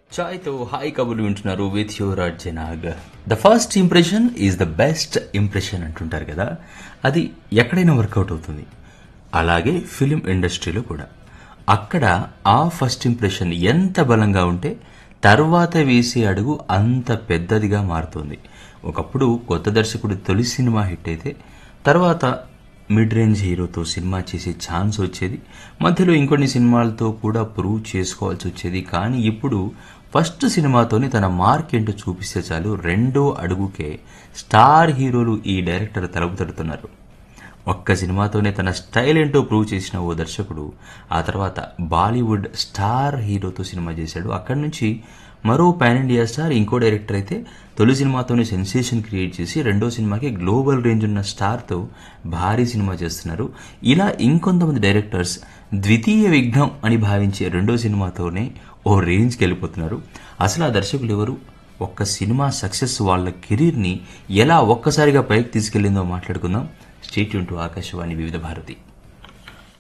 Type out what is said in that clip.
చాయ్తో hi కబుర్లు వింటున్నారు with your జనాగ్ the first impression is the best impression అంటుంటారు కదా అది ఎక్కడైనా వర్కౌట్ అవుతుంది అలాగే ఫిలిం ఇండస్ట్రీలో కూడా అక్కడ ఆ ఫస్ట్ ఇంప్రెషన్ ఎంత బలంగా ఉంటే తర్వాత వేసే అడుగు అంత పెద్దదిగా మారుతుంది ఒకప్పుడు కొత్త దర్శకుడు తొలి సినిమా హిట్ అయితే తర్వాత మిడ్ రేంజ్ హీరోతో సినిమా చేసే ఛాన్స్ వచ్చేది మధ్యలో ఇంకొన్ని సినిమాలతో కూడా ప్రూవ్ చేసుకోవాల్సి వచ్చేది కానీ ఇప్పుడు ఫస్ట్ సినిమాతోని తన మార్క్ ఏంటో చూపిస్తే చాలు రెండో అడుగుకే స్టార్ హీరోలు ఈ డైరెక్టర్ తలుపు తడుతున్నారు ఒక్క సినిమాతోనే తన స్టైల్ ఏంటో ప్రూవ్ చేసిన ఓ దర్శకుడు ఆ తర్వాత బాలీవుడ్ స్టార్ హీరోతో సినిమా చేశాడు అక్కడి నుంచి మరో పాన్ ఇండియా స్టార్ ఇంకో డైరెక్టర్ అయితే తొలి సినిమాతోనే సెన్సేషన్ క్రియేట్ చేసి రెండో సినిమాకి గ్లోబల్ రేంజ్ ఉన్న స్టార్తో భారీ సినిమా చేస్తున్నారు ఇలా ఇంకొంతమంది డైరెక్టర్స్ ద్వితీయ విఘ్నం అని భావించే రెండో సినిమాతోనే ఓ రేంజ్కి వెళ్ళిపోతున్నారు అసలు ఆ దర్శకులు ఎవరు ఒక్క సినిమా సక్సెస్ వాళ్ళ కెరీర్ని ఎలా ఒక్కసారిగా పైకి తీసుకెళ్లిందో మాట్లాడుకుందాం స్టేట్ టు ఆకాశవాణి వివిధ భారతి